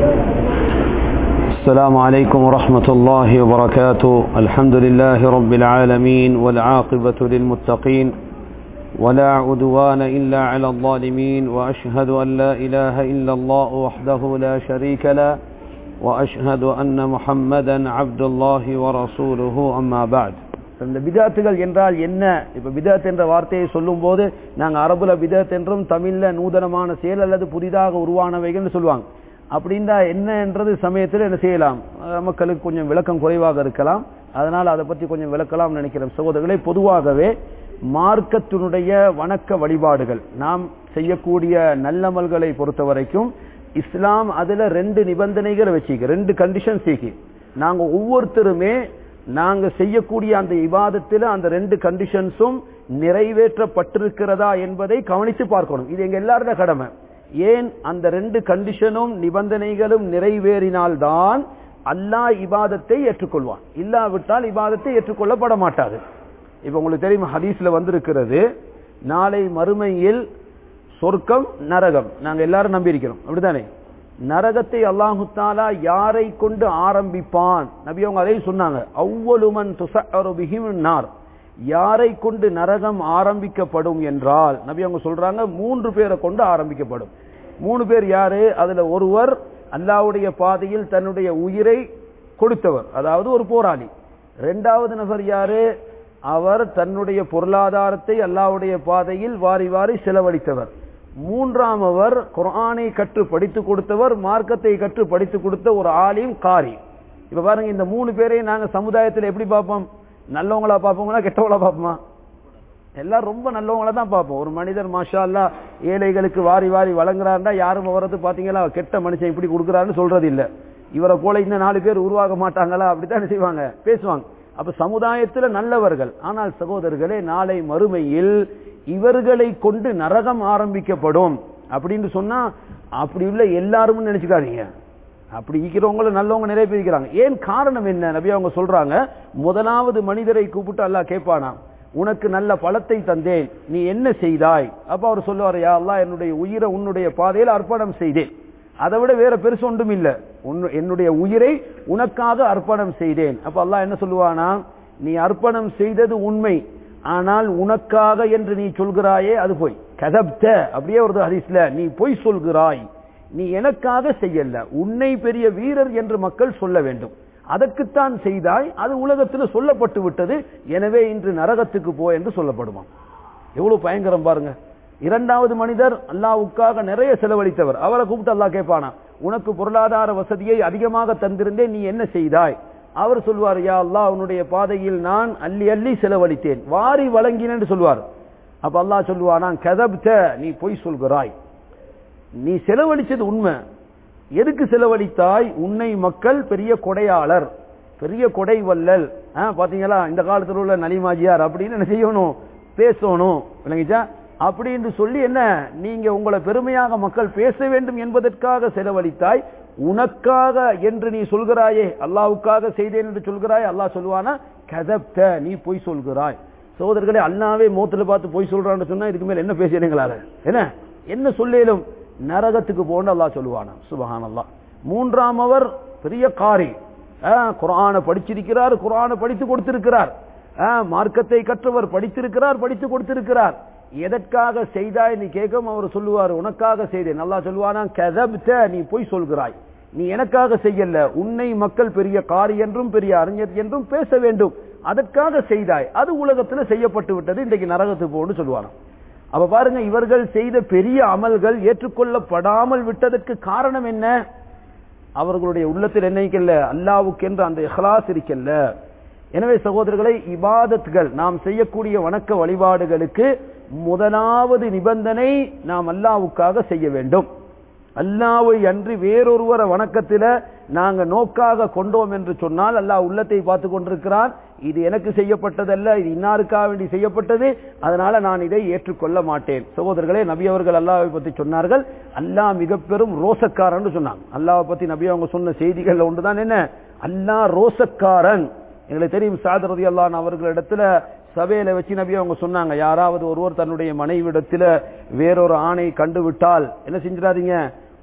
السلام عليكم ورحمة الله وبركاته الحمد لله رب العالمين والعاقبة للمتقين ولا عدوان إلا على الظالمين وأشهد أن لا إله إلا الله وحده لا شريك له وأشهد أن محمدا عبد الله ورسوله أما بعد இந்த பிதாத்துகள் என்றால் என்ன இப்ப பிதாத் என்ற வார்த்தையை சொல்லும் போது நாங்க அரபுல பிதாத் என்றும் தமிழ்ல நூதனமான செயல் அல்லது புதிதாக உருவானவைகள் சொல்லுவாங்க அப்படின்னா என்னன்றது சமயத்தில் என்ன செய்யலாம் அஹ் மக்களுக்கு கொஞ்சம் விளக்கம் குறைவாக இருக்கலாம் அதனால் அதை பற்றி கொஞ்சம் விளக்கலாம் நினைக்கிறேன் சகோதரர்களே பொதுவாகவே மார்க்கத்தினுடைய வணக்க வழிபாடுகள் நாம் செய்யக்கூடிய நல்லமல்களை பொறுத்த வரைக்கும் இஸ்லாம் அதுல ரெண்டு நிபந்தனைகளை வச்சுக்க ரெண்டு கண்டிஷன் சீக்கி நாங்க ஒவ்வொருத்தருமே நாங்க செய்யக்கூடிய அந்த இபாதத்தில் அந்த ரெண்டு கண்டிஷன்ஸும் நிறைவேற்றப்பட்டிருக்கிறதா என்பதை கவனித்து பார்க்கணும் இது எங்க எல்லாரோட கடமை ஏன் அந்த ரெண்டு கண்டிஷனும் நிபந்தனைகளும் நிறைவேறினால்தான் அல்லாஹ் இபாதத்தை ஏற்றுக்கொள்வான் இல்லாவிட்டால் இபாதத்தை ஏற்றுக்கொள்ளப்பட மாட்டாது இப்ப உங்களுக்கு தெரியும் ஹதீஸ்ல வந்திருக்கிறது நாளை மறுமையில் சொர்க்கம் நரகம் நாங்க எல்லாரும் நம்பி இருக்கிறோம் அப்படித்தானே நரகத்தை அல்லாஹு தாலா யாரை கொண்டு ஆரம்பிப்பான் நபி அவங்க அதையும் சொன்னாங்க அவ்வளுமன் நார் யாரை கொண்டு நரகம் ஆரம்பிக்கப்படும் என்றால் நபி அவங்க சொல்றாங்க மூன்று பேரை கொண்டு ஆரம்பிக்கப்படும் மூணு பேர் யாரு அதுல ஒருவர் அல்லாவுடைய பாதையில் தன்னுடைய உயிரை கொடுத்தவர் அதாவது ஒரு போராளி இரண்டாவது நபர் யாரு அவர் தன்னுடைய பொருளாதாரத்தை அல்லாவுடைய பாதையில் வாரி வாரி செலவழித்தவர் மூன்றாம் அவர் குரானை கற்று படித்து கொடுத்தவர் மார்க்கத்தை கற்று படித்து கொடுத்த ஒரு ஆலிம் காரி இப்ப பாருங்க இந்த மூணு பேரையும் நாங்க சமுதாயத்தில் எப்படி பார்ப்போம் நல்லவங்களா பார்ப்போங்களா கெட்டவங்களா பார்ப்போமா எல்லாம் ரொம்ப நல்லவங்கள தான் பார்ப்போம் ஒரு மனிதர் மாஷா அல்லா ஏழைகளுக்கு வாரி வாரி வழங்குறாருன்னா யாரும் அவரது பாத்தீங்களா கெட்ட மனுஷன் இப்படி கொடுக்குறாருன்னு சொல்றது இல்ல இவரை போல இந்த நாலு பேர் உருவாக மாட்டாங்களா அப்படித்தான் செய்வாங்க பேசுவாங்க அப்ப சமுதாயத்துல நல்லவர்கள் ஆனால் சகோதரர்களே நாளை மறுமையில் இவர்களை கொண்டு நரகம் ஆரம்பிக்கப்படும் அப்படின்னு சொன்னா அப்படி உள்ள எல்லாரும் நினைச்சுக்காதீங்க அப்படி இருக்கிறவங்கள நல்லவங்க நிறைய பேர் இருக்கிறாங்க ஏன் காரணம் என்ன நபி அவங்க சொல்றாங்க முதலாவது மனிதரை கூப்பிட்டு அல்லாஹ் கேட்பானா உனக்கு நல்ல பழத்தை தந்தேன் நீ என்ன செய்தாய் அப்ப அவர் சொல்லுவார் யா அல்லா என்னுடைய உயிரை உன்னுடைய பாதையில் அர்ப்பணம் செய்தேன் அதை விட வேற பெருசு ஒன்றும் இல்ல என்னுடைய உயிரை உனக்காக அர்ப்பணம் செய்தேன் அப்ப அல்லாஹ் என்ன சொல்லுவானா நீ அர்ப்பணம் செய்தது உண்மை ஆனால் உனக்காக என்று நீ சொல்கிறாயே அது போய் கதப்த அப்படியே ஒரு ஹதீஸ்ல நீ பொய் சொல்கிறாய் நீ எனக்காக செய்யல உன்னை பெரிய வீரர் என்று மக்கள் சொல்ல வேண்டும் அதற்குத்தான் செய்தாய் அது உலகத்தில் சொல்லப்பட்டு விட்டது எனவே இன்று நரகத்துக்கு போ என்று சொல்லப்படுவான் எவ்வளவு பயங்கரம் பாருங்க இரண்டாவது மனிதர் அல்லாவுக்காக நிறைய செலவழித்தவர் அவரை கூப்பிட்டு அல்லா கேட்பானா உனக்கு பொருளாதார வசதியை அதிகமாக தந்திருந்தேன் நீ என்ன செய்தாய் அவர் சொல்வார் யா அல்லா உன்னுடைய பாதையில் நான் அள்ளி அள்ளி செலவழித்தேன் வாரி வழங்கினேன் சொல்வார் அப்ப அல்லா சொல்லுவா நான் கதப்த நீ பொய் சொல்கிறாய் நீ செலவழிச்சது உண்மை எதுக்கு செலவழித்தாய் உன்னை மக்கள் பெரிய கொடையாளர் பெரிய கொடை வல்லல் பாத்தீங்களா இந்த காலத்தில் உள்ள நலிமாஜியார் அப்படின்னு என்ன செய்யணும் பேசணும் விளங்கிச்சா அப்படின்னு சொல்லி என்ன நீங்க உங்களை பெருமையாக மக்கள் பேச வேண்டும் என்பதற்காக செலவழித்தாய் உனக்காக என்று நீ சொல்கிறாயே அல்லாவுக்காக செய்தேன் என்று சொல்கிறாய் அல்லாஹ் சொல்லுவானா கதப்த நீ பொய் சொல்கிறாய் சகோதரர்களே அண்ணாவே மூத்துல பார்த்து பொய் சொல்றான்னு சொன்னா இதுக்கு மேல என்ன பேசுறீங்களால என்ன என்ன சொல்லேலும் நரகத்துக்கு போன்னு அல்லா சொல்லுவானா சுபஹான் அல்லா மூன்றாம் அவர் பெரிய காரி குரான படிச்சிருக்கிறார் குரான படித்து கொடுத்திருக்கிறார் மார்க்கத்தை கற்றவர் படித்திருக்கிறார் படித்து கொடுத்திருக்கிறார் எதற்காக செய்தாய் நீ கேட்கும் அவர் சொல்லுவார் உனக்காக செய்தேன் நல்லா சொல்லுவானா கதப்த நீ போய் சொல்கிறாய் நீ எனக்காக செய்யல உன்னை மக்கள் பெரிய காரி என்றும் பெரிய அறிஞர் என்றும் பேச வேண்டும் அதற்காக செய்தாய் அது உலகத்தில் செய்யப்பட்டு விட்டது இன்றைக்கு நரகத்துக்கு போன்னு சொல்லுவானா அப்ப பாருங்க இவர்கள் செய்த பெரிய அமல்கள் ஏற்றுக்கொள்ளப்படாமல் விட்டதற்கு காரணம் என்ன அவர்களுடைய உள்ளத்தில் என்ன இருக்கல்ல அல்லாவுக்கு என்று அந்த இஹ்லாஸ் இருக்கல்ல எனவே சகோதரர்களை இபாதத்கள் நாம் செய்யக்கூடிய வணக்க வழிபாடுகளுக்கு முதலாவது நிபந்தனை நாம் அல்லாவுக்காக செய்ய வேண்டும் அல்லாவை அன்றி வேறொருவரை வணக்கத்தில நாங்க நோக்காக கொண்டோம் என்று சொன்னால் அல்லாஹ் உள்ளத்தை பார்த்து கொண்டிருக்கிறான் இது எனக்கு செய்யப்பட்டதல்ல இது இன்னாருக்காக வேண்டி செய்யப்பட்டது அதனால நான் இதை ஏற்றுக்கொள்ள மாட்டேன் சகோதரர்களே நபி அவர்கள் அல்லாவை பத்தி சொன்னார்கள் அல்லாஹ் மிக பெரும் ரோசக்காரன் சொன்னாங்க அல்லாவை பத்தி நபி அவங்க சொன்ன செய்திகள் ஒன்றுதான் என்ன அல்லாஹ் ரோசக்காரன் எங்களுக்கு தெரியும் சாதரதி அல்லான் அவர்களிடத்துல சபையில வச்சு நபி அவங்க சொன்னாங்க யாராவது ஒருவர் தன்னுடைய மனைவிடத்துல வேறொரு ஆணை கண்டு விட்டால் என்ன செஞ்சிடாதீங்க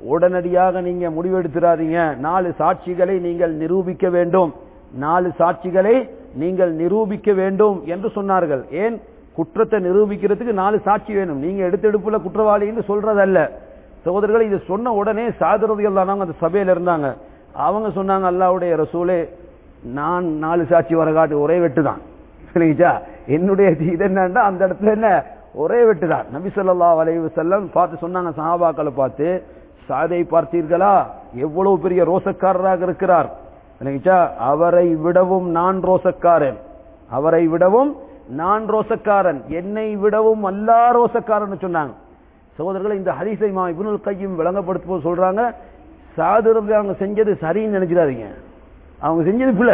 உடனடியாக நீங்க முடிவெடுத்துறாதீங்க நாலு சாட்சிகளை நீங்கள் நிரூபிக்க வேண்டும் நாலு சாட்சிகளை நீங்கள் நிரூபிக்க வேண்டும் என்று சொன்னார்கள் ஏன் குற்றத்தை நிரூபிக்கிறதுக்கு நாலு சாட்சி வேணும் நீங்க எடுத்தெடுப்புல குற்றவாளின்னு சொல்றதல்ல சகோதரர்கள் இது சொன்ன உடனே சாதுரதிகள் தானாங்க அந்த சபையில இருந்தாங்க அவங்க சொன்னாங்க அல்லாவுடைய ரசூலே நான் நாலு சாட்சி வர காட்டு ஒரே வெட்டு தான் சரிங்களா என்னுடைய இது என்னன்னா அந்த இடத்துல என்ன ஒரே வெட்டு தான் நபி சொல்லா வலைவு செல்லம் பார்த்து சொன்னாங்க சஹாபாக்களை பார்த்து சாதை பார்த்தீர்களா எவ்வளவு பெரிய ரோசக்காரராக இருக்கிறார் சரிங்களா அவரை விடவும் நான் ரோசக்காரன் அவரை விடவும் நான் ரோசக்காரன் என்னை விடவும் அல்லா ரோசக்காரன் சொன்னாங்க சகோதரர்கள் இந்த ஹரிசை மா இபுனுல் கையும் விளங்கப்படுத்தும் போது சொல்றாங்க சாதுரத்தை அவங்க செஞ்சது சரின்னு நினைச்சிடாதீங்க அவங்க செஞ்சது பிள்ளை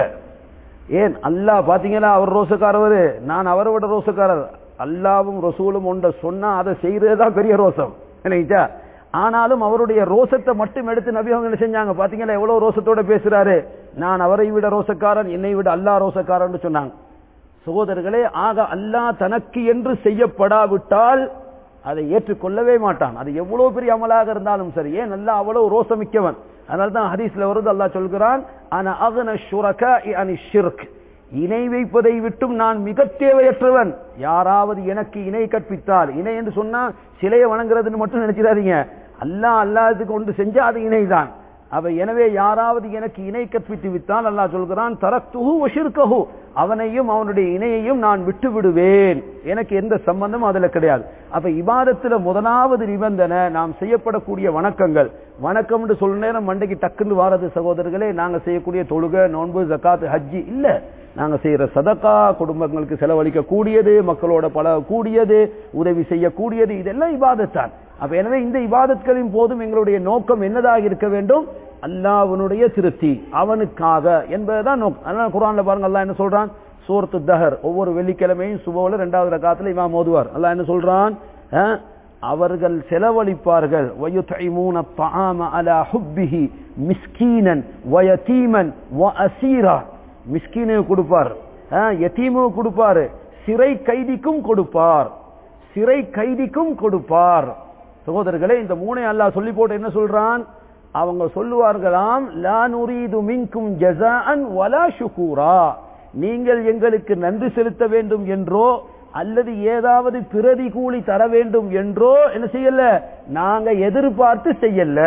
ஏன் அல்லாஹ் பாத்தீங்கன்னா அவர் ரோசக்காரவர் நான் அவரை விட ரோசக்காரர் அல்லாவும் ரசூலும் ஒன்ற சொன்னா அதை செய்யறதுதான் பெரிய ரோசம் இல்லைங்களா ஆனாலும் அவருடைய ரோசத்தை மட்டும் எடுத்து நபி அவங்க என்ன செஞ்சாங்க பாத்தீங்களா எவ்வளவு ரோசத்தோட பேசுறாரு நான் அவரை விட ரோசக்காரன் என்னை விட அல்லா ரோசக்காரன் சொன்னாங்க சகோதரர்களே ஆக அல்லாஹ் தனக்கு என்று செய்யப்படாவிட்டால் அதை ஏற்றுக்கொள்ளவே மாட்டான் அது எவ்வளவு பெரிய அமலாக இருந்தாலும் சரி ஏன் நல்லா அவ்வளவு ரோசமிக்கவன் அதனால தான் ஹதீஸ்ல வருது அல்லாஹ் சொல்கிறான் ஆனா அகன ஷுரகா அனி ஷிர்க் இணை வைப்பதை விட்டும் நான் மிக தேவையற்றவன் யாராவது எனக்கு இணை கற்பித்தால் இணை என்று சொன்னா சிலையை வணங்குறதுன்னு மட்டும் நினைச்சிடாதீங்க அல்லாஹ் அல்லாஹ்வுக்கு ஒன்று செஞ்சா அது இணைதான் அவ எனவே யாராவது எனக்கு இணை கற்பித்து விட்டால் அல்லாஹ் சொல்கிறான் தரத்துஹு வஷிர்கஹு அவனையும் அவனுடைய இணையையும் நான் விட்டு விடுவேன் எனக்கு எந்த சம்பந்தமும் அதுல கிடையாது அப்ப இபாதத்துல முதலாவது நிபந்தனை நாம் செய்யப்படக்கூடிய வணக்கங்கள் வணக்கம் என்று சொல்ல நேரம் மண்டைக்கு டக்குன்னு வாரது சகோதரர்களே நாங்க செய்யக்கூடிய தொழுகை நோன்பு ஜக்காத் ஹஜ்ஜி இல்ல நாங்க செய்யற சதக்கா குடும்பங்களுக்கு செலவழிக்க கூடியது மக்களோட பழக கூடியது உதவி செய்யக்கூடியது இதெல்லாம் இபாதத்தான் அப்ப எனவே இந்த இபாதத்களின் போதும் எங்களுடைய நோக்கம் என்னதாக இருக்க வேண்டும் அல்லாஹ்வினுடைய திருப்தி அவனுக்காக என்பதுதான் நோக்கம் அதனால குரான்ல பாருங்க அல்லாஹ் என்ன சொல்றான் சூரத்து தஹர் ஒவ்வொரு வெள்ளிக்கிழமையும் சுபோல இரண்டாவது ரகாத்துல இமாம் மோதுவார் அல்லாஹ் என்ன சொல்றான் அஹ், அவர்கள் செலவழிப்பார்கள் வயுதைமூன الطعام على حبه مسكينا ويتيما واسيرا மிஸ்கீனுக்கு கொடுப்பார் அஹ், யத்தீமுக்கு கொடுப்பாரு சிறை கைதிக்கும் கொடுப்பார் சிறை கைதிக்கும் கொடுப்பார் சகோதரர்களே இந்த மூணை அல்லாஹ் சொல்லி போட்டு என்ன சொல்றான் அவங்க சொல்லுவார்களாம் லா நுரீது மின்கும் ஜஸாஅன் வலா ஷுகூரா நீங்கள் எங்களுக்கு நன்றி செலுத்த வேண்டும் என்றோ அல்லது ஏதாவது பிரதி கூலி தர வேண்டும் என்றோ என்ன செய்யல நாங்க எதிர்பார்த்து செய்யல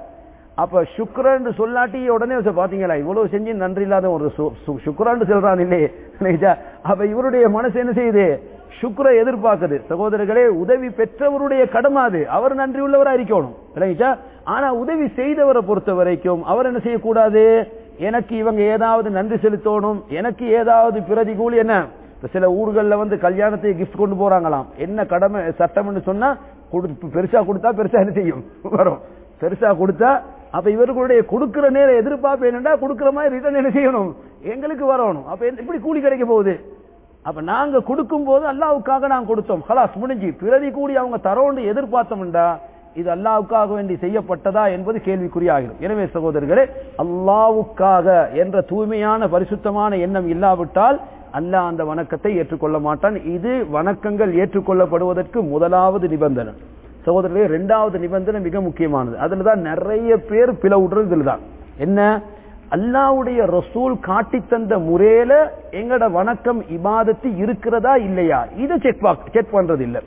அப்ப சுக்ரன் சொல்லாட்டி உடனே சரி, பாத்தீங்களா இவ்வளவு செஞ்சு நன்றி இல்லாத ஒரு சுக்ரான்னு சொல்றான் இல்லையே இல்லையா? அப்ப இவருடைய மனசு என்ன செய்யுது சுக்ர எதிர்பார்க்குது சகோதரர்களே உதவி பெற்றவருடைய கடமை அது அவர் நன்றி உள்ளவரா இருக்கணும் இல்லைங்களா ஆனா உதவி செய்தவரை பொறுத்த வரைக்கும் அவர் என்ன செய்யக்கூடாது எனக்கு இவங்க ஏதாவது நன்றி செலுத்தணும் எனக்கு ஏதாவது பிரதி கூலி என்ன இப்ப சில ஊர்கள்ல வந்து கல்யாணத்தை கிஃப்ட் கொண்டு போறாங்களாம் என்ன கடமை சட்டம்னு சொன்னா கொடு- பெருசா கொடுத்தா பெருசா என்ன செய்யும் வரும் பெருசா கொடுத்தா அப்ப இவர்களுடைய கொடுக்கிற நேரம் எதிர்பார்ப்பு என்னன்னா கொடுக்கிற மாதிரி ரிட்டர்ன் என்ன செய்யணும் எங்களுக்கு வரணும் அப்ப என்ன- இப்படி கூலி கிடைக்க போகுது அப்ப நாங்க கொடுக்கும் போது அல்லாவுக்காக நாங்க கொடுத்தோம் ஹலாஸ் முடிஞ்சு பிரதி கூடி அவங்க தரோண்டு எதிர்பார்த்தோம்டா இது அல்லாவுக்காக வேண்டி செய்யப்பட்டதா என்பது கேள்விக்குறியாகிடும் எனவே சகோதரர்களே அல்லாவுக்காக என்ற தூய்மையான பரிசுத்தமான எண்ணம் இல்லாவிட்டால் அல்லாஹ் அந்த வணக்கத்தை ஏற்றுக்கொள்ள மாட்டான் இது வணக்கங்கள் ஏற்றுக்கொள்ளப்படுவதற்கு முதலாவது நிபந்தனை சகோதரர்களே இரண்டாவது நிபந்தனை மிக முக்கியமானது அதுலதான் நிறைய பேர் பிளவுடுறது இதுலதான் என்ன அல்லாவுடைய ரசூல் காட்டி தந்த முறையில எங்கட வணக்கம் இபாதத்து இருக்கிறதா இல்லையா இதை செக் செக் பண்றது இல்ல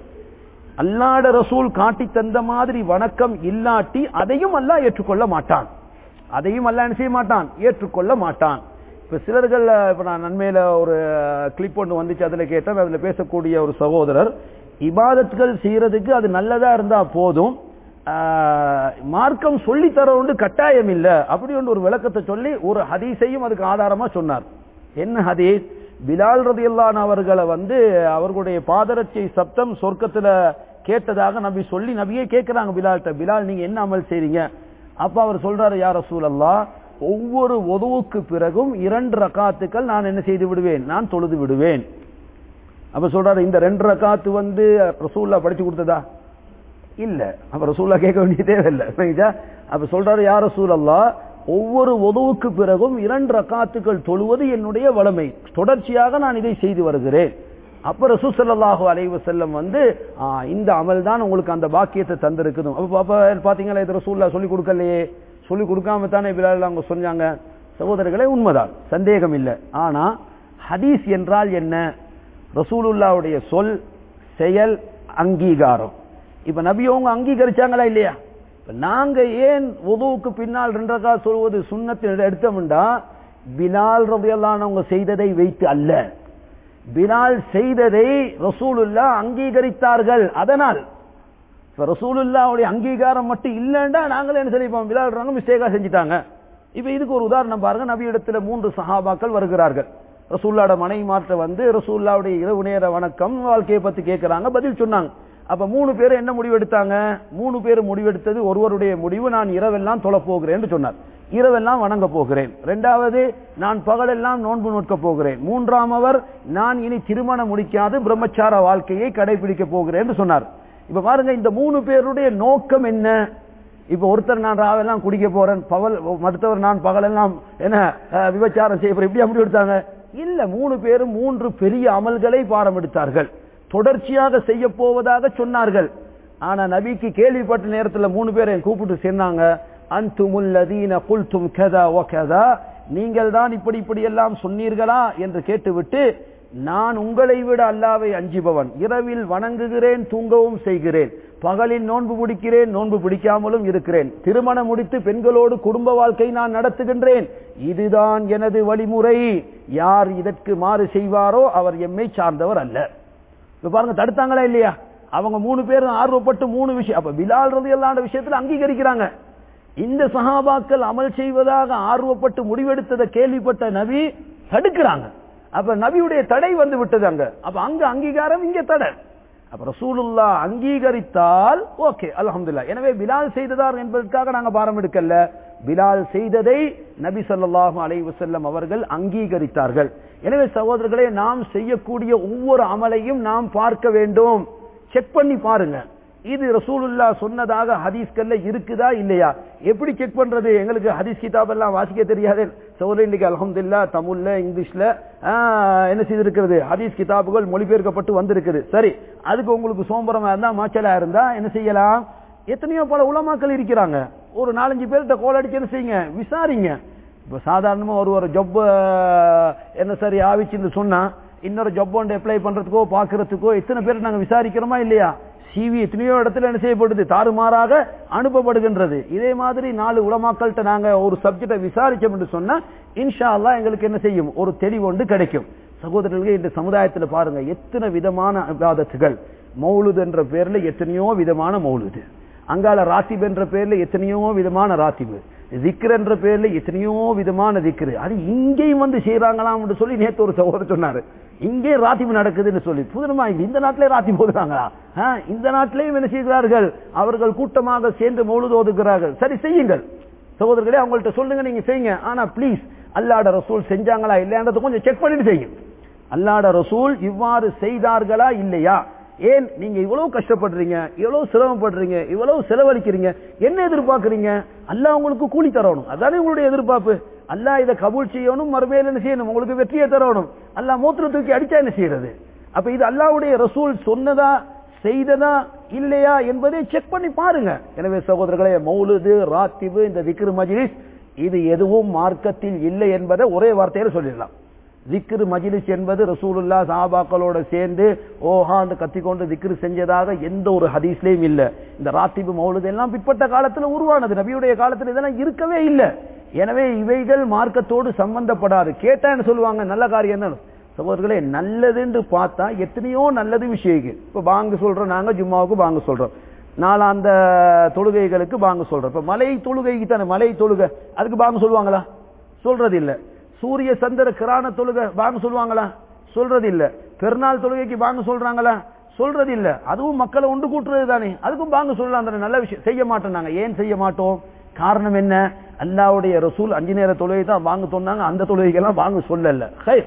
அல்லாட ரசூல் காட்டி தந்த மாதிரி வணக்கம் இல்லாட்டி அதையும் அல்லாஹ் ஏற்றுக்கொள்ள மாட்டான் அதையும் அல்லாஹ் என்ன செய்ய மாட்டான் ஏற்றுக்கொள்ள மாட்டான் இப்ப சிலர்கள் இப்ப நான் நன்மையில ஒரு கிளிப் ஒன்று வந்துச்சு அதுல கேட்டேன் அதுல பேசக்கூடிய ஒரு சகோதரர் இபாதத்துகள் செய்யறதுக்கு அது நல்லதா இருந்தா போதும் ஆஹ், மார்க்கம் சொல்லி தர ஒன்று கட்டாயம் இல்ல அப்படி ஒன்று ஒரு விளக்கத்தை சொல்லி ஒரு ஹதீஸையும் அதுக்கு ஆதாரமா சொன்னார் என்ன ஹதீஸ் பிலால் ரதியல்லான் அவர்களை வந்து அவர்களுடைய பாதரட்சை சப்தம் சொர்க்கத்துல கேட்டதாக நபி சொல்லி நபியே கேட்கிறாங்க பிலால்கிட்ட பிலால் நீங்க என்ன அமல் செய்றீங்க அப்ப அவர் சொல்றாரு யார் ரசூலல்லா ஒவ்வொரு ஒதுவுக்கு பிறகும் இரண்டு ரக்காத்துக்கள் நான் என்ன செய்து விடுவேன் நான் தொழுது விடுவேன் அப்ப சொல்றாரு இந்த ரெண்டு ரக்காத்து வந்து ரசூல்லா படிச்சு கொடுத்ததா இல்ல அப்ப ரசூல்லா கேட்க வேண்டிய தேவையில்லை சரிங்களா? அப்ப சொல்றாரு யார் ரசூலல்லா ஒவ்வொரு உதவுக்கு பிறகும் இரண்டு ரக்காத்துக்கள் தொழுவது என்னுடைய வளமை தொடர்ச்சியாக நான் இதை செய்து வருகிறேன் அப்ப ரசூ ஸல்லல்லாஹு அலைஹி வஸல்லம் வந்து ஆ, இந்த அமல் தான் உங்களுக்கு அந்த பாக்கியத்தை தந்திருக்குது அப்ப அப்ப பாத்தீங்களா இது ரசூல்லா சொல்லி கொடுக்கலையே சொல்லி கொடுக்காம தானே பிலால் அவங்க சொன்னாங்க சகோதரர்களே உண்மைதான் சந்தேகம் இல்லை ஆனா ஹதீஸ் என்றால் என்ன ரசூலுல்லாவுடைய சொல் செயல் அங்கீகாரம் இப்ப நபி அவங்க அங்கீகரிச்சாங்களா இல்லையா இப்ப நாங்க ஏன் உதவுக்கு பின்னால் ரெண்டரக்கா சொல்வது சுண்ணத்தில் எடுத்தோம்டா பிலால் ரபியல்லானவங்க செய்ததை வைத்து அல்ல பிலால் செய்ததை ரசூலுல்லா அங்கீகரித்தார்கள் அதனால் இப்ப ரசூலுல்லாவுடைய அங்கீகாரம் மட்டும் இல்லைன்னா நாங்களே என்ன சொல்லிப்போம் பிலால் மிஸ்டேக்கா செஞ்சுட்டாங்க இப்ப இதுக்கு ஒரு உதாரணம் பாருங்க நபி இடத்துல மூன்று சஹாபாக்கள் வருகிறார்கள் ரசூல்லாட மனைவி மாற்ற வந்து ரசூல்லாவுடைய இரவு நேர வணக்கம் வாழ்க்கையை பத்தி கேட்கறாங்க பதில் சொன்னாங்க அப்ப மூணு பேர் என்ன முடிவு எடுத்தாங்க மூணு பேர் முடிவெடுத்தது ஒருவருடைய முடிவு நான் இரவெல்லாம் தொலை போகிறேன் சொன்னார் இரவெல்லாம் வணங்க போகிறேன் இரண்டாவது நான் பகலெல்லாம் நோன்பு நோட்க போகிறேன் மூன்றாமவர் நான் இனி திருமணம் முடிக்காது பிரம்மச்சார வாழ்க்கையை கடைபிடிக்க போகிறேன் என்று சொன்னார் இப்ப பாருங்க இந்த மூணு பேருடைய நோக்கம் என்ன இப்ப ஒருத்தர் நான் ராவெல்லாம் குடிக்க போறேன் பகல் மருத்துவர் நான் பகலெல்லாம் என்ன அஹ், விபச்சாரம் செய்ய போறேன் இப்படி அப்படி எடுத்தாங்க இல்ல மூணு பேரும் மூன்று பெரிய அமல்களை பாரம் எடுத்தார்கள் தொடர்ச்சியாக செய்ய போவதாக சொன்னார்கள் ஆனா நபிக்கு கேள்விப்பட்ட நேரத்துல மூணு பேரை கூப்பிட்டு சொன்னாங்க அந்துமுல்லதீன குல்தும் கதா ஒ கதா நீங்கள் தான் இப்படி இப்படி எல்லாம் சொன்னீர்களா என்று கேட்டுவிட்டு நான் உங்களை விட அல்லாவை அஞ்சுபவன் இரவில் வணங்குகிறேன் தூங்கவும் செய்கிறேன் பகலில் நோன்பு பிடிக்கிறேன் நோன்பு பிடிக்காமலும் இருக்கிறேன் திருமணம் முடித்து பெண்களோடு குடும்ப வாழ்க்கை நான் நடத்துகின்றேன் இதுதான் எனது வழிமுறை யார் இதற்கு மாறு செய்வாரோ அவர் எம்மை சார்ந்தவர் அல்ல இப்ப பாருங்க தடுத்தாங்களா இல்லையா அவங்க மூணு பேரும் ஆர்வப்பட்டு மூணு விஷயம் அப்ப பிலால் ரதி அல்லாண்ட விஷயத்துல அங்கீகரிக்கிறாங்க இந்த சஹாபாக்கள் அமல் செய்வதாக ஆர்வப்பட்டு முடிவெடுத்ததை கேள்விப்பட்ட நபி தடுக்கிறாங்க அப்ப நபியுடைய தடை வந்து விட்டது அங்க அப்ப அங்க அங்கீகாரம் இங்க தடை அப்ப ரசூலுல்லா அங்கீகரித்தால் ஓகே அல்ஹம்துலில்லாஹ் எனவே பிலால் செய்ததார் என்பதற்காக நாங்க பாரம் எடுக்கல பிலால் செய்ததை நபி ஸல்லல்லாஹு அலைஹி வஸல்லம் அவர்கள் அங்கீகரித்தார்கள் எனவே சகோதரர்களே நாம் செய்யக்கூடிய ஒவ்வொரு அமலையும் நாம் பார்க்க வேண்டும் செக் பண்ணி பாருங்க இது ரசூலுல்லா சொன்னதாக ஹதீஸ்கள்ல இருக்குதா இல்லையா எப்படி செக் பண்றது எங்களுக்கு ஹதீஸ் கிதாப் எல்லாம் வாசிக்க தெரியாது சோதரி இன்னைக்கு அல்ஹம்துலில்லாஹ் தமிழ்ல இங்கிலீஷ்ல ஆஹ், என்ன செய்திருக்கிறது ஹதீஸ் கிதாபுகள் மொழிபெயர்க்கப்பட்டு வந்திருக்குது சரி அதுக்கு உங்களுக்கு சோம்பரமா இருந்தா மாச்சலா இருந்தா என்ன செய்யலாம் எத்தனையோ பல உலமாக்கள் இருக்கிறாங்க ஒரு நாலஞ்சு பேர்கிட்ட கோல் அடிச்சு என்ன செய்யுங்க விசாரிங்க இப்ப சாதாரணமா ஒரு ஒரு ஜொப் என்ன சரி ஆவிச்சுன்னு சொன்னா இன்னொரு ஜொப் ஒன்று அப்ளை பண்றதுக்கோ பாக்குறதுக்கோ எத்தனை பேர் நாங்க விசாரிக்கிறோமா இல்லையா சிவி எத்தனையோ இடத்துல என்ன செய்யப்படுது தாறுமாறாக அனுப்பப்படுகின்றது இதே மாதிரி நாலு உலமாக்கள்கிட்ட நாங்க ஒரு சப்ஜெக்டை விசாரிச்சோம் என்று சொன்னா இன்ஷா அல்லாஹ் எங்களுக்கு என்ன செய்யும் ஒரு தெளிவு ஒன்று கிடைக்கும் சகோதரர்களே இந்த சமுதாயத்துல பாருங்க எத்தனை விதமான விவாதத்துகள் மௌலுது என்ற பேர்ல எத்தனையோ விதமான மௌலுது அங்கால ராத்திப் என்ற பேர்ல எத்தனையோ விதமான ராத்திபு திக்ர் என்ற பேர்ல எத்தனையோ விதமான திக்ரு அது இங்கேயும் வந்து செய்யறாங்களாம் என்று சொல்லி நேத்து ஒரு சகோதரர் சொன்னாரு இங்கே ராத்திபு நடக்குதுன்னு சொல்லி புதுமா இந்த நாட்டிலே ராத்தி போதுறாங்களா இந்த நாட்டிலேயும் என்ன செய்கிறார்கள் அவர்கள் கூட்டமாக சேர்ந்து மௌலுது ஓதுகிறார்கள் சரி செய்யுங்கள் சகோதரர்களே அவங்கள்ட்ட சொல்லுங்க நீங்க செய்யுங்க ஆனா ப்ளீஸ் அல்லாட ரசூல் செஞ்சாங்களா இல்லையான்றதை கொஞ்சம் செக் பண்ணிட்டு செய்யுங்க அல்லாட ரசூல் இவ்வாறு செய்தார்களா இல்லையா ஏன் நீங்க இவ்வளவு கஷ்டப்படுறீங்க இவ்வளவு சிரமப்படுறீங்க இவ்வளவு செலவழிக்கிறீங்க என்ன எதிர்பார்க்கறீங்க அல்லாஹ் உங்களுக்கு கூலி தரணும் அதானே உங்களுடைய எதிர்பார்ப்பு அல்லாஹ் இதை கபூல் செய்யணும் மறுமையில என்ன செய்யணும் உங்களுக்கு வெற்றியை தரணும் அல்லாஹ் மூத்திர தூக்கி அடிச்சா என்ன செய்யறது அப்ப இது அல்லாஹ்வுடைய ரசூல் சொன்னதா செய்ததா இல்லையா என்பதை செக் பண்ணி பாருங்க எனவே சகோதரர்களே மௌலுது ராத்திபு இந்த விக்ரு மஜ்லிஸ் இது எதுவும் மார்க்கத்தில் இல்லை என்பதை ஒரே வார்த்தையில சொல்லிடலாம் திக்ரு மஜ்லிஸ் என்பது ரசூலுல்லா சாபாக்களோட சேர்ந்து ஓஹான்னு கத்திக்கொண்டு திக்ரு செஞ்சதாக எந்த ஒரு ஹதீஸ்லயும் இல்ல இந்த ராத்திபு மௌலுது எல்லாம் பிற்பட்ட காலத்துல உருவானது நபியுடைய காலத்துல இதெல்லாம் இருக்கவே இல்லை எனவே இவைகள் மார்க்கத்தோடு சம்பந்தப்படாது கேட்டா என்ன சொல்லுவாங்க நல்ல காரியம் தான் சகோதரர்களே நல்லதுன்னு பார்த்தா எத்தனையோ நல்லது விஷயம் இப்ப பாங்கு சொல்றோம் நாங்க ஜும்மாவுக்கு பாங்கு சொல்றோம் நாளாந்த தொழுகைகளுக்கு பாங்கு சொல்றோம் இப்ப மலை தொழுகைக்கு தானே மலை தொழுகை அதுக்கு பாங்கு சொல்லுவாங்களா சொல்றது இல்ல சூரிய சந்திர கிரான தொழுகை பாங்கு சொல்லுவாங்களா சொல்றது இல்ல பெருநாள் தொழுகைக்கு பாங்கு சொல்றாங்களா சொல்றது இல்ல அதுவும் மக்களை ஒன்று கூட்டுறது தானே அதுக்கும் பாங்கு சொல்லலாம் தானே நல்ல விஷயம் செய்ய மாட்டோம் நாங்க ஏன் செய்ய மாட்டோம் காரணம் என்ன அல்லாவுடைய ரசூல் அஞ்சு நேர தொழுகை தான் வாங்க சொன்னாங்க அந்த தொழுகைக்கெல்லாம் வாங்க சொல்லல ஹை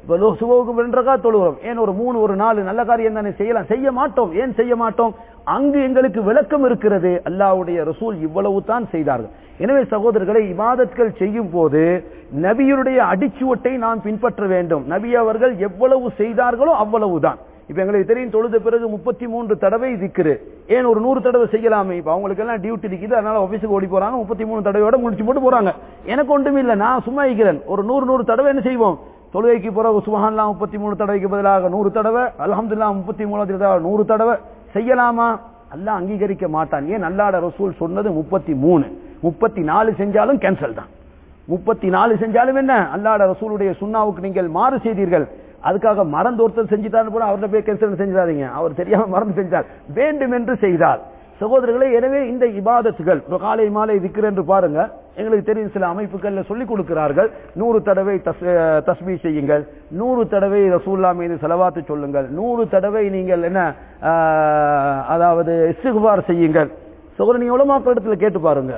சுபவுக்கு ரெண்டரக்கா தொழுகிறோம் ஏன் ஒரு மூணு ஒரு நாலு நல்ல காரியம் தானே செய்யலாம் செய்ய மாட்டோம் ஏன் செய்ய மாட்டோம் அங்கு எங்களுக்கு விளக்கம் இருக்கிறது அல்லாவுடைய ரசூல் இவ்வளவு தான் செய்தார்கள் எனவே சகோதரர்களை இபாதத்கள் செய்யும் போது நபியுடைய அடிச்சுவட்டை நாம் பின்பற்ற வேண்டும் நபி அவர்கள் எவ்வளவு செய்தார்களோ அவ்வளவுதான் இப்ப எங்களுக்கு தெரியும் தொழுத பிறகு முப்பத்தி மூன்று தடவை திக்குரு ஏன் ஒரு நூறு தடவை செய்யலாமே இப்ப அவங்களுக்கு எல்லாம் டியூட்டி இருக்குது அதனால ஆபீஸுக்கு ஓடி போறாங்க முப்பத்தி மூணு தடவையோட முடிச்சு போட்டு போறாங்க எனக்கு ஒன்றும் இல்லை நான் சும்மா இருக்கிறேன் ஒரு நூறு நூறு தடவை என்ன செய்வோம் தொழுகைக்கு பிறகு சுபஹான்லாம் முப்பத்தி மூணு தடவைக்கு பதிலாக நூறு தடவை அல்ஹம்துல்லா முப்பத்தி மூணாவது நூறு தடவை செய்யலாமா அல்லாஹ் அங்கீகரிக்க மாட்டான் ஏன் அல்லாட ரசூல் சொன்னது முப்பத்தி மூணு முப்பத்தி நாலு செஞ்சாலும் கேன்சல் தான் முப்பத்தி நாலு செஞ்சாலும் என்ன அல்லாட ரசூலுடைய சுண்ணாவுக்கு நீங்கள் மாறு செய்தீர்கள் அதுக்காக மறந்து ஒருத்தர் செஞ்சுட்டாரு கூட அவர்கிட்ட போய் கேன்சல் செஞ்சிடாதீங்க அவர் தெரியாம மறந்து செஞ்சார் வேண்டும் என்று செய்தார் சகோதரர்களே எனவே இந்த இபாதத்துகள் இப்ப காலை மாலை திக்ர் என்று பாருங்க எங்களுக்கு தெரியும் சில அமைப்புகள்ல சொல்லிக் கொடுக்கிறார்கள் நூறு தடவை தஸ்மி செய்யுங்கள் நூறு தடவை ரசூல்லா மீது செலவாத்து சொல்லுங்கள் நூறு தடவை நீங்கள் என்ன அதாவது இஸ்திகுபார் செய்யுங்கள் சகோதரர் நீங்க உலமாக்கள் இடத்துல கேட்டு பாருங்க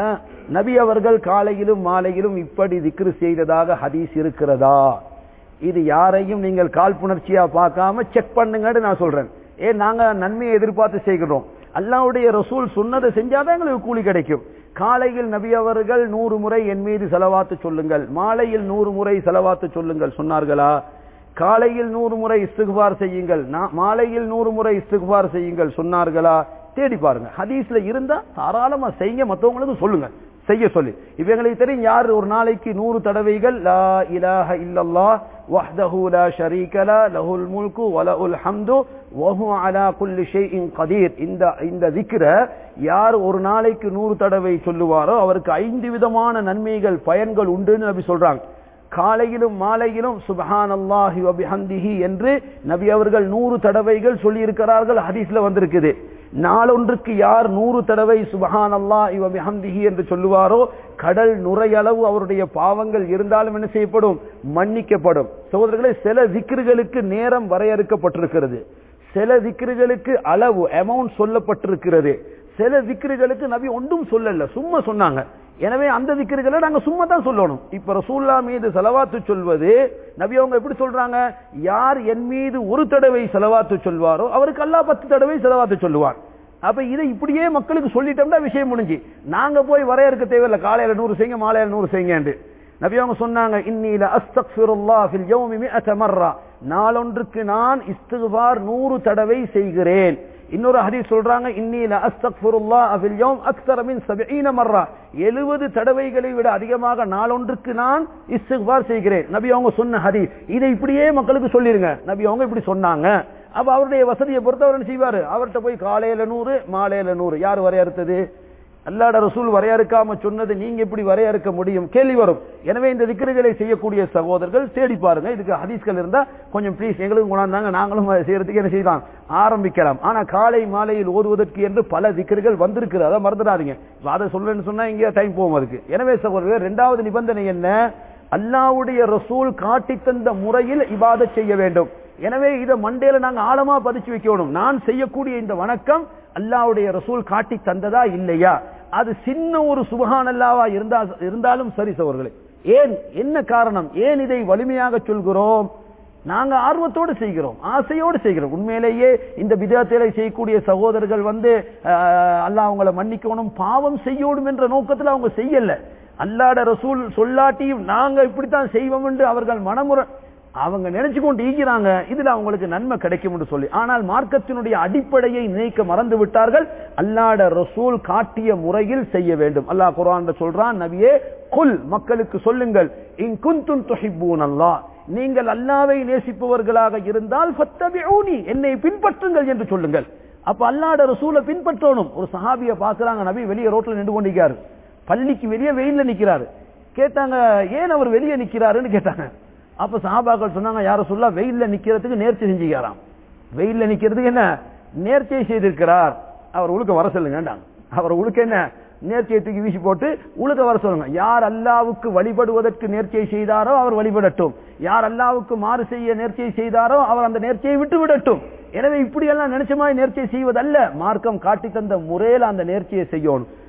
நபி அவர்கள் காலையிலும் மாலையிலும் இப்படி திக்ரு செய்ததாக ஹதீஸ் இருக்கிறதா இது யாரையும் நீங்கள் காழ்ப்புணர்ச்சியா பார்க்காம செக் பண்ணுங்கன்னு நான் சொல்றேன் ஏன் நாங்க நன்மையை எதிர்பார்த்து செய்கிறோம் அல்லாவுடைய ரசூல் சொன்னதை செஞ்சாதான் எங்களுக்கு கூலி கிடைக்கும் காலையில் நபி அவர்கள் நூறு முறை என் மீது செலவாத்து சொல்லுங்கள் மாலையில் நூறு முறை செலவாத்து சொல்லுங்கள் சொன்னார்களா காலையில் நூறு முறை இஸ்துகுபார் செய்யுங்கள் மாலையில் நூறு முறை இஸ்துகுபார் செய்யுங்கள் சொன்னார்களா தேடி பாருங்க ஹதீஸ்ல இருந்தா தாராளமா செய்யுங்க மற்றவங்களுக்கு சொல்லுங்க செய்ய சொல்லி இப்ப எங்களுக்கு தெரியும் யார் ஒரு நாளைக்கு நூறு தடவைகள் லா இலாஹ இல்லல்லா வஹ்தஹு லா ஷரீக லா லஹுல் முல்கு வலஹுல் ஹம்து வஹு அலா குல்லி ஷைஇன் கதீர் இந்த இந்த திக்ர யார் ஒரு நாளைக்கு நூறு தடவை சொல்லுவாரோ அவருக்கு ஐந்து விதமான நன்மைகள் பயன்கள் உண்டுன்னு நபி சொல்றாங்க காலையிலும் மாலையிலும் சுபஹான் அல்லாஹி வபிஹந்திஹி என்று நபி அவர்கள் நூறு தடவைகள் சொல்லி இருக்கிறார்கள் ஹதீஸ்ல வந்திருக்குது நாளொன்றுக்கு யார் நூறு தடவை சுபஹான் அல்லாஹி வபிஹந்திஹி என்று சொல்லுவாரோ கடல் நுரையளவு அவருடைய பாவங்கள் இருந்தாலும் என்ன செய்யப்படும் மன்னிக்கப்படும் சகோதரர்களே சில விக்கிர்களுக்கு நேரம் வரையறுக்கப்பட்டிருக்கிறது சில விக்கிர்களுக்கு அளவு அமௌண்ட் சொல்லப்பட்டிருக்கிறது சில விக்கிர்களுக்கு நபி ஒன்றும் சொல்லல சும்மா சொன்னாங்க எனவே அந்த விக்கிர்களை நாங்க சும்மா தான் சொல்லணும் இப்ப ரசூல்லா மீது செலவாத்து சொல்வது நபி அவங்க எப்படி சொல்றாங்க யார் என் மீது ஒரு தடவை செலவாத்து சொல்வாரோ அவருக்கு அல்லா பத்து தடவை செலவாத்து சொல்லுவார் அப்ப இதை இப்படியே மக்களுக்கு சொல்லிட்டோம்னா விஷயம் முடிஞ்சு நாங்க போய் வரையறுக்க தேவையில்லை காலையில நூறு செய்யுங்க மாலையில நூறு செய்யுங்க நபி அவங்க சொன்னாங்க இன்னில அஸ்தக்ஃபிருல்லா ஃபில் யௌமி மிஅத மர்ரா நாளொன்றுக்கு நான் இஸ்திக்பார் நூறு தடவை செய்கிறேன் இன்னொரு ஹதீஸ் சொல்றாங்க இன்னில அஸ்தக்ஃபிருல்லா ஃபில் யௌம் அக்ஸர மின் 70 மர்ரா 70 தடவைகளை விட அதிகமாக நாளொன்றுக்கு நான் இஸ்திக்பார் செய்கிறேன் நபி அவங்க சொன்ன ஹதீஸ் இதை இப்படியே மக்களுக்கு சொல்லிருங்க நபி அவங்க இப்படி சொன்னாங்க அப்ப அவருடைய வசதியை பொறுத்தவர் என்ன செய்வாரு அவர்கிட்ட போய் காலையில நூறு மாலையில நூறு யார் வரையறுத்தது அல்லாட ரசூல் வரையறுக்காம சொன்னது நீங்க எப்படி வரையறுக்க முடியும் கேள்வி வரும் எனவே இந்த திக்கர்களை செய்யக்கூடிய சகோதரர்கள் தேடி பாருங்க இதுக்கு ஹதீஸ்கள் இருந்தா கொஞ்சம் ப்ளீஸ் எங்களுக்கு கொண்டாந்தாங்க நாங்களும் அதை செய்யறதுக்கு என்ன செய்யலாம் ஆரம்பிக்கலாம் ஆனா காலை மாலையில் ஓதுவதற்கு என்று பல திக்கர்கள் வந்திருக்குது அதை மறந்துடாதீங்க அதை சொல்லணும்னு சொன்னா இங்கே டைம் போகும் அதுக்கு எனவே சகோதரர்கள் இரண்டாவது நிபந்தனை என்ன அல்லாவுடைய ரசூல் காட்டி தந்த முறையில் இபாத செய்ய வேண்டும் எனவே இதை மண்டேல நாங்க ஆழமா பதிச்சு வைக்கணும் நான் செய்யக்கூடிய இந்த வணக்கம் அல்லாவுடைய ரசூல் காட்டி தந்ததா இல்லையா அது சின்ன ஒரு சுபகான் அல்லாவா இருந்தா இருந்தாலும் சரி சவர்களே ஏன் என்ன காரணம் ஏன் இதை வலிமையாக சொல்கிறோம் நாங்க ஆர்வத்தோடு செய்கிறோம் ஆசையோடு செய்கிறோம் உண்மையிலேயே இந்த விதத்திலே செய்யக்கூடிய சகோதரர்கள் வந்து அல்லாஹ் அவங்கள மன்னிக்கணும் பாவம் செய்யணும் என்ற நோக்கத்தில் அவங்க செய்யல அல்லாட ரசூல் சொல்லாட்டியும் நாங்க இப்படித்தான் செய்வோம் என்று அவர்கள் மனமுறை அவங்க நினைச்சு கொண்டு ஈகிறாங்க இதுல அவங்களுக்கு நன்மை கிடைக்கும் என்று சொல்லி ஆனால் மார்க்கத்தினுடைய அடிப்படையை நினைக்க மறந்து விட்டார்கள் அல்லாட ரசூல் காட்டிய முறையில் செய்ய வேண்டும் அல்லாஹ் குரான் சொல்றான் நபியே குல் மக்களுக்கு சொல்லுங்கள் இங்குந்தும் தொஹிப்பூன் அல்லாஹ் நீங்கள் அல்லாவை நேசிப்பவர்களாக இருந்தால் ஃபத்தபிஊனி என்னை பின்பற்றுங்கள் என்று சொல்லுங்கள் அப்ப அல்லாட ரசூலை பின்பற்றணும் ஒரு சஹாபிய பாக்குறாங்க நபி வெளியே ரோட்ல நின்று கொண்டிருக்காரு பள்ளிக்கு வெளியே வெயில்ல நிக்கிறாரு கேட்டாங்க ஏன் அவர் வெளியே நிக்கிறாருன்னு கேட்டாங்க அப்ப சஹாபாக்கள் சொன்னாங்க யார சொல்ல வெயில்ல நிக்கிறதுக்கு நேர்ச்சி செஞ்சுக்கிறாராம் வெயில்ல நிக்கிறதுக்கு என்ன நேர்ச்சியை செய்திருக்கிறார் அவர் உழுக்க வர சொல்லுங்க அவர் உழுக்க என்ன நேர்ச்சியை தூக்கி வீசி போட்டு உழுக்க வர சொல்லுங்க யார் அல்லாவுக்கு வழிபடுவதற்கு நேர்ச்சியை செய்தாரோ அவர் வழிபடட்டும் யார் அல்லாவுக்கு மாறு செய்ய நேர்ச்சியை செய்தாரோ அவர் அந்த நேர்ச்சியை விட்டு விடட்டும் எனவே இப்படி எல்லாம் நினைச்ச மாதிரி நேர்ச்சியை செய்வதல்ல மார்க்கம் காட்டி தந்த முறையில் அந்த நேர்ச்சியை செய்யணும்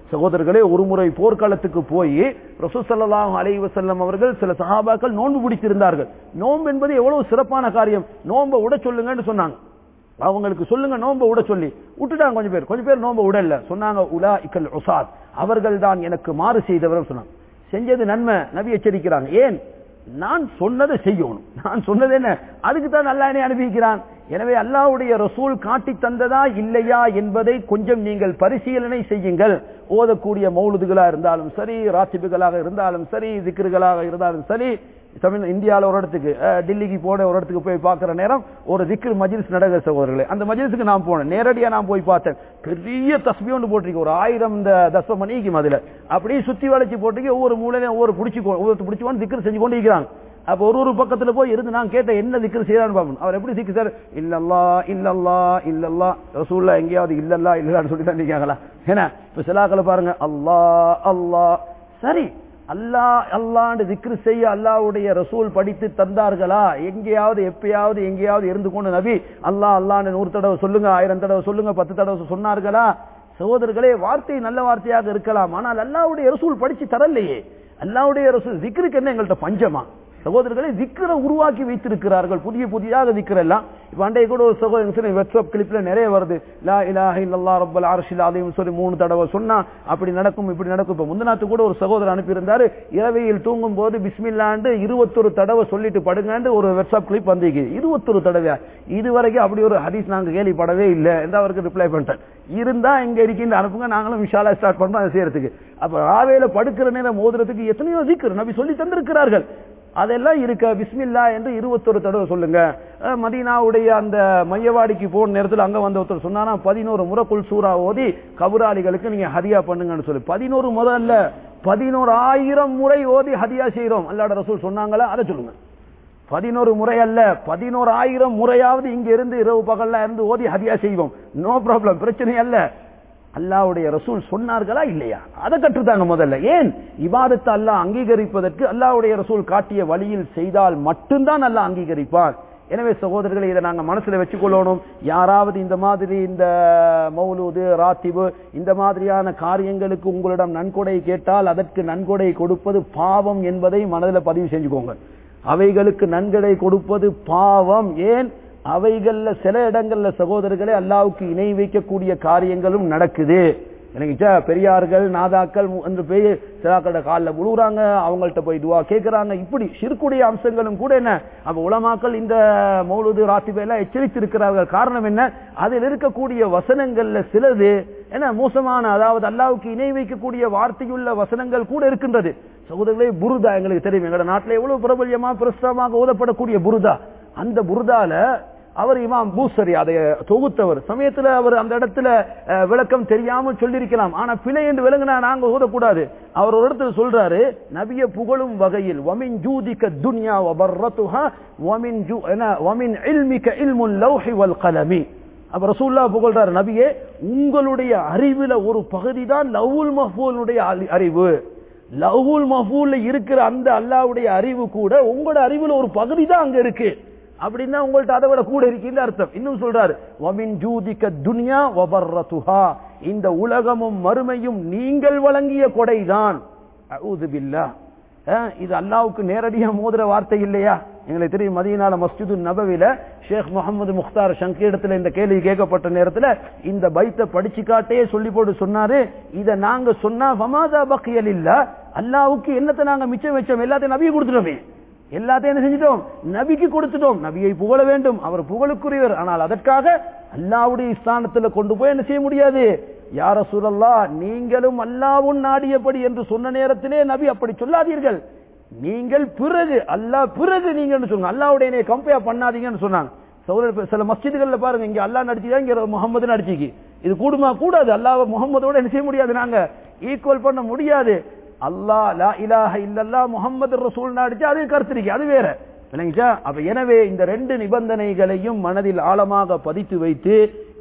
சகோதரர்களே ஒரு முறை போர்க்களத்துக்கு போய் ரசூசல்லாஹு அலைஹி வஸல்லம் அவர்கள் சில சஹாபாக்கள் நோன்பு பிடித்திருந்தார்கள் நோன்பு என்பது எவ்வளவு சிறப்பான காரியம் நோன்பை விட சொல்லுங்கன்னு சொன்னாங்க அவங்களுக்கு சொல்லுங்க நோன்பை விட சொல்லி விட்டுட்டாங்க கொஞ்சம் பேர் கொஞ்சம் பேர் நோன்பை விடல சொன்னாங்க உலா இக்கல் உசாத் அவர்கள் தான் எனக்கு மாறு செய்தவர் சொன்னாங்க செஞ்சது நன்மை நபி எச்சரிக்கிறாங்க ஏன் நான் சொன்னதை செய்யணும் நான் சொன்னது என்ன அதுக்கு தான் அல்லா என்னை அனுப்பிக்கிறான் எனவே அல்லாவுடைய ரசூல் காட்டி தந்ததா இல்லையா என்பதை கொஞ்சம் நீங்கள் பரிசீலனை செய்யுங்கள் ஓதக்கூடிய மௌலுதுகளா இருந்தாலும் சரி ராத்திபுகளாக இருந்தாலும் சரி திக்ருகளாக இருந்தாலும் சரி தமிழ் இந்தியாவில் ஒரு இடத்துக்கு அஹ், டில்லிக்கு போன ஒரு இடத்துக்கு போய் பார்க்கிற நேரம் ஒரு திக்ரு மஜிலிஸ் நடக்கிற சகோதரர்களே அந்த மஜிலிஸுக்கு நான் போனேன் நேரடியா நான் போய் பார்த்தேன் பெரிய தஸ்பி ஒன்று போட்டிருக்கு ஒரு ஆயிரம் இந்த தச மணிக்கு அதுல அப்படியே சுத்தி வளைச்சு போட்டிருக்கு ஒவ்வொரு மூலையிலும் ஒவ்வொரு பிடிச்சி ஒவ்வொரு பிடிச்சி திக்ரு செஞ்சு கொண்டு இருக்கிறாங்க அப்ப ஒரு ஒரு பக்கத்துல போய் இருந்து நான் கேட்டேன் என்ன திக்ரு செய்யறான்னு பாப்போம் அவர் எப்படி திக்கு சார் இல்லல்லா இல்லல்லா இல்லல்லா ரசூல்லா எங்கேயாவது இல்லல்லா இல்லலான்னு சொல்லி தான் நிக்காங்களா ஏன்னா இப்ப சிலாக்களை பாருங்க அல்லா அல்லா சரி அல்லா அல்லாண்டு திக்ரு செய்ய அல்லாவுடைய ரசூல் படித்து தந்தார்களா எங்கேயாவது எப்பயாவது எங்கேயாவது இருந்து கொண்டு நபி அல்லா அல்லான்னு நூறு தடவை சொல்லுங்க ஆயிரம் தடவை சொல்லுங்க பத்து தடவை சொன்னார்களா சகோதரர்களே வார்த்தை நல்ல வார்த்தையாக இருக்கலாம் ஆனால் அல்லாவுடைய ரசூல் படிச்சு தரலையே அல்லாவுடைய ரசூல் திக்ருக்கு என்ன எங்கள்கிட்ட பஞ்சமா சகோதரர்களை திக்கரை உருவாக்கி வைத்திருக்கிறார்கள் புதிய புதிதாக திக்கர் எல்லாம் இப்ப அண்டைய கூட ஒரு சகோதரன் வாட்ஸ்அப் கிளிப்ல நிறைய வருது லா இலாஹ இல்லல்லா ரப்பல் அர்ஷில் அதையும் சொல்லி மூணு தடவை சொன்னா அப்படி நடக்கும் இப்படி நடக்கும் இப்ப முந்தநாத்து கூட ஒரு சகோதரர் அனுப்பியிருந்தாரு இரவையில் தூங்கும் போது பிஸ்மில்லாண்டு இருபத்தொரு தடவை சொல்லிட்டு படுங்கன்னு ஒரு வாட்ஸ்அப் கிளிப் வந்திருக்கு இருபத்தொரு தடவை இதுவரைக்கும் அப்படி ஒரு ஹதீஸ் நாங்க கேள்விப்படவே இல்லை என்று அவருக்கு ரிப்ளை பண்ணிட்டேன் இருந்தா இங்க இருக்கின்ற அனுப்புங்க நாங்களும் விஷாலா ஸ்டார்ட் பண்றோம் அதை செய்யறதுக்கு அப்ப ராவேல படுக்கிற நேரம் மோதுறதுக்கு எத்தனையோ திக்கர் நபி சொல்லி தந்திருக்கிறார்கள் அதெல்லாம் இருக்க பிஸ்மில்லா என்று இருபத்தொரு தடவை சொல்லுங்க அஹ் மதீனாவுடைய அந்த மையவாடிக்கு போன நேரத்தில் அங்க வந்த ஒருத்தர் சொன்னானா பதினோரு முறை குல் சூறா ஓதி கபுராளிகளுக்கு நீங்க ஹதியா பண்ணுங்கன்னு சொல்லி பதினோரு முறை இல்ல பதினோரு ஆயிரம் முறை ஓதி ஹதியா செய்யறோம் அல்லாட ரசூல் சொன்னாங்களா அதை சொல்லுங்க பதினோரு முறை அல்ல பதினோரு ஆயிரம் முறையாவது இங்க இருந்து இரவு பகல்ல இருந்து ஓதி ஹதியா செய்வோம் நோ ப்ராப்ளம் பிரச்சனை அல்ல அல்லாவுடைய ரசூல் சொன்னார்களா இல்லையா அதை கற்றுத்தாங்க முதல்ல ஏன் இபாதத்தை அல்லாஹ் அங்கீகரிப்பதற்கு அல்லாவுடைய ரசூல் காட்டிய வழியில் செய்தால் மட்டும்தான் அல்லாஹ் அங்கீகரிப்பார் எனவே சகோதரர்களை இதை நாங்க மனசுல வச்சுக்கொள்ளணும் யாராவது இந்த மாதிரி இந்த மௌலூது ராத்திபு இந்த மாதிரியான காரியங்களுக்கு உங்களிடம் நன்கொடை கேட்டால் அதற்கு நன்கொடை கொடுப்பது பாவம் என்பதை மனதில் பதிவு செஞ்சுக்கோங்க அவைகளுக்கு நன்கொடை கொடுப்பது பாவம் ஏன் அவைகள்ல சில இடங்கள்ல சகோதரர்களே அல்லாவுக்கு இணை வைக்கக்கூடிய காரியங்களும் நடக்குது எனக்கு பெரியார்கள் நாதாக்கள் என்று போய் சிலாக்களோட காலில் விழுகுறாங்க அவங்கள்ட்ட போய் துவா கேட்கிறாங்க இப்படி சிறுக்குடைய அம்சங்களும் கூட என்ன அப்ப உலமாக்கள் இந்த மௌலுது ராத்திபெல்லாம் எச்சரித்திருக்கிறார்கள் காரணம் என்ன அதில் இருக்கக்கூடிய வசனங்கள்ல சிலது என்ன மோசமான அதாவது அல்லாவுக்கு இணை வைக்கக்கூடிய வார்த்தையுள்ள வசனங்கள் கூட இருக்கின்றது சகோதரர்களே புருதா எங்களுக்கு தெரியும் எங்களோட நாட்டில் எவ்வளவு பிரபல்யமா பிரஸ்தமாக ஓதப்படக்கூடிய புருதா அந்த புருதால அவர் இமாம் பூசரி அதை தொகுத்தவர் சமயத்துல அவர் அந்த இடத்துல அஹ், விளக்கம் தெரியாமல் சொல்லியிருக்கலாம் ஆனா பிழை என்று விளங்கினா நாங்க ஓதக்கூடாது அவர் ஒரு இடத்துல சொல்றாரு நபிய புகழும் வகையில் வமின் ஜூதிக துன்யா வபர்ரத்துஹா வமின் ஜூ என்ன வமின் இல்மிக இல்முல் லௌஹி வல் கலமி அப்ப ரசூல்லா புகழ்றாரு நபியே உங்களுடைய அறிவுல ஒரு பகுதி தான் லவுல் மஹ்பூலுடைய அறி- அறிவு லவுல் மஹ்பூல்ல இருக்கிற அந்த அல்லாவுடைய அறிவு கூட உங்களோட அறிவுல ஒரு பகுதி தான் அங்க இருக்கு அப்படின்னா உங்கள்ட்ட அதை விட கூட இருக்குன்னு அர்த்தம் இன்னும் சொல்றாரு வமின் ஜூதிக்க துன்யா வபர்ரத்துஹா இந்த உலகமும் மறுமையும் நீங்கள் வழங்கிய கொடைதான் அஊது பில்லாஹ் அஹ், இது அல்லாவுக்கு நேரடியா மோதுற வார்த்தை இல்லையா எங்களுக்கு தெரியும் மதியனால மஸ்ஜிது நபவில ஷேக் முகமது முக்தார் ஷங்கீடத்துல இந்த கேள்வி கேட்கப்பட்ட நேரத்துல இந்த பைத்தை படிச்சு காட்டே சொல்லி போட்டு சொன்னாரு இத நாங்க சொன்னா ஃபமாதா பக்கியல் இல்ல அல்லாவுக்கு என்னத்தை நாங்க மிச்சம் வச்சோம் எல்லாத்தையும் நபியை கொடுத்துட்டோமே எல்லாத்தையும் என்ன செஞ்சிட்டோம் நபிக்கு கொடுத்துட்டோம் நபியை புகழ வேண்டும் அவர் புகழுக்குரியவர் ஆனால் அதற்காக அல்லாவுடைய ஸ்தானத்துல கொண்டு போய் என்ன செய்ய முடியாது யார சூழல்லா நீங்களும் அல்லாவும் நாடியபடி என்று சொன்ன நேரத்திலே நபி அப்படி சொல்லாதீர்கள் நீங்கள் பிறகு அல்லாஹ் பிறகு நீங்கன்னு சொல்லுங்க அல்லாவுடைய கம்பேர் பண்ணாதீங்கன்னு சொன்னாங்க சகோதரர் சில மஸ்ஜிதுகள்ல பாருங்க இங்க அல்லாஹ் நடிச்சுதான் இங்க முகமது நடிச்சிக்கு இது கூடுமா கூடாது அல்லாஹ் முகமதோட என்ன செய்ய முடியாது நாங்க ஈக்குவல் பண்ண முடியாது அல்லாஹ் லா இலாஹ இல்லல்லா முகமது ரசூல் நடிச்சு அது கருத்திருக்கு அது வேற விளங்கிச்சா அப்ப எனவே இந்த ரெண்டு நிபந்தனைகளையும் மனதில் ஆழமாக பதித்து வைத்து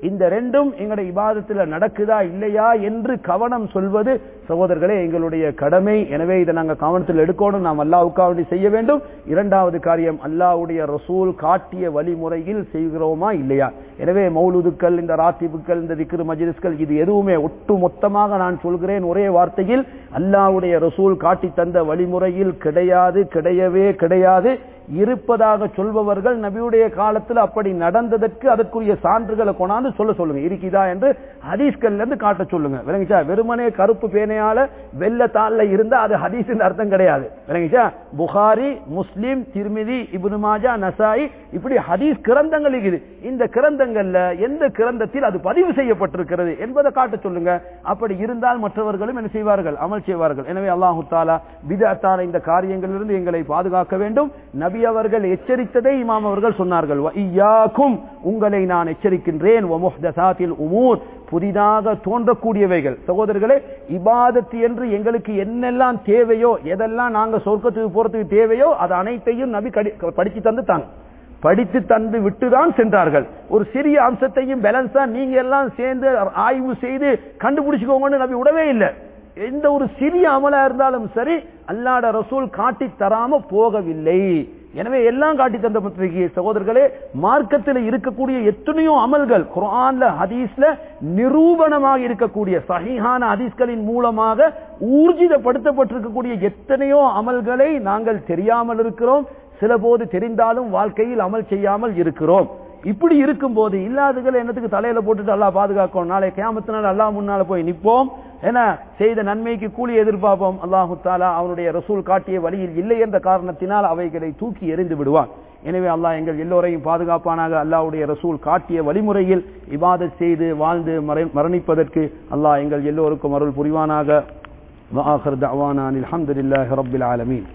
இந்த ரெண்டும் எங்களுடைய இபாதத்தில் நடக்குதா இல்லையா என்று கவனம் சொல்வது சகோதரர்களே எங்களுடைய கடமை எனவே இதை நாங்கள் கவனத்தில் எடுக்கணும் நாம் அல்லாவுக்காக செய்ய வேண்டும் இரண்டாவது காரியம் அல்லாவுடைய ரசூல் காட்டிய வழிமுறையில் செய்கிறோமா இல்லையா எனவே மௌலுதுக்கள் இந்த ராத்திபுக்கள் இந்த திக்ரு மஜிலிஸ்கள் இது எதுவுமே ஒட்டு மொத்தமாக நான் சொல்கிறேன் ஒரே வார்த்தையில் அல்லாவுடைய ரசூல் காட்டி தந்த வழிமுறையில் கிடையாது கிடையவே கிடையாது இருப்பதாக சொல்பவர்கள் நபியுடைய காலத்தில் அப்படி நடந்ததற்கு அதற்குரிய சான்றுகளை கொண்டாந்து சொல்ல சொல்லுங்க இருக்குதா என்று ஹதீஸ்கள்ல இருந்து காட்ட சொல்லுங்க விளங்கிச்சா வெறுமனே கருப்பு பேனையால வெள்ள தாள்ல இருந்தா அது ஹதீஸ் அர்த்தம் கிடையாது விளங்கிச்சா புகாரி முஸ்லிம் திருமிதி இபுனு மாஜா நசாயி இப்படி ஹதீஸ் கிரந்தங்கள் இருக்குது இந்த கிரந்தங்கள்ல எந்த கிரந்தத்தில் அது பதிவு செய்யப்பட்டிருக்கிறது என்பதை காட்ட சொல்லுங்க அப்படி இருந்தால் மற்றவர்களும் என்ன செய்வார்கள் அமல் செய்வார்கள் எனவே அல்லாஹு தாலா விதத்தான இந்த காரியங்களிலிருந்து எங்களை பாதுகாக்க வேண்டும் நபி அவர்கள் எச்சரித்ததை இமாம் அவர்கள் சொன்னார்கள் "வஇய்யாக்கும்", உங்களை நான் எச்சரிக்கின்றேன் "வமுஹ்தசாத்தில் உமூர்", புதிதாக தோன்றக்கூடியவைகள் சகோதரர்களே இபாதத்து என்று எங்களுக்கு என்னெல்லாம் தேவையோ எதெல்லாம் நாங்க சொர்க்கத்துக்கு போறதுக்கு தேவையோ அது அனைத்தையும் நபி கடி- படிச்சு தந்து தாங்க படித்து தந்து விட்டுதான் சென்றார்கள் ஒரு சிறிய அம்சத்தையும் பேலன்ஸா நீங்க எல்லாம் சேர்ந்து ஆய்வு செய்து கண்டுபிடிச்சுக்கோங்கன்னு நபி விடவே இல்லை எந்த ஒரு சிறிய அமலா இருந்தாலும் சரி அல்லாட ரசூல் காட்டி தராம போகவில்லை எனவே எல்லாம் காட்டி தந்த பத்திரிகை சகோதரர்களே மார்க்கத்தில் இருக்கக்கூடிய எத்தனையோ அமல்கள் குர்ஆன்ல ஹதீஸ்ல நிரூபணமாக இருக்கக்கூடிய சஹீஹான ஹதீஸ்களின் மூலமாக ஊர்ஜிதப்படுத்தப்பட்டிருக்கக்கூடிய எத்தனையோ அமல்களை நாங்கள் தெரியாமல் இருக்கிறோம் சில போது தெரிந்தாலும் வாழ்க்கையில் அமல் செய்யாமல் இருக்கிறோம் இப்படி இருக்கும்போது இல்லாததுகளை என்னத்துக்கு தலையில போட்டுட்டு அல்லாஹ் பாதுகாக்கும் நாளை கியாமத்தினால் அல்லாஹ் முன்னால போய் நிற்போம் என செய்த நன்மைக்கு கூலி எதிர்பார்ப்போம் அல்லாஹு தாலா அவனுடைய ரசூல் காட்டிய வழியில் இல்லை என்ற காரணத்தினால் அவைகளை தூக்கி எறிந்து விடுவான் எனவே அல்லாஹ் எங்கள் எல்லோரையும் பாதுகாப்பானாக அல்லாஹ்வுடைய ரசூல் காட்டிய வழிமுறையில் இபாதத் செய்து வாழ்ந்து மறை- மரணிப்பதற்கு அல்லாஹ் எங்கள் எல்லோருக்கும் அருள் புரிவானாக وآخر دعوانا أن الحمد لله رب العالمين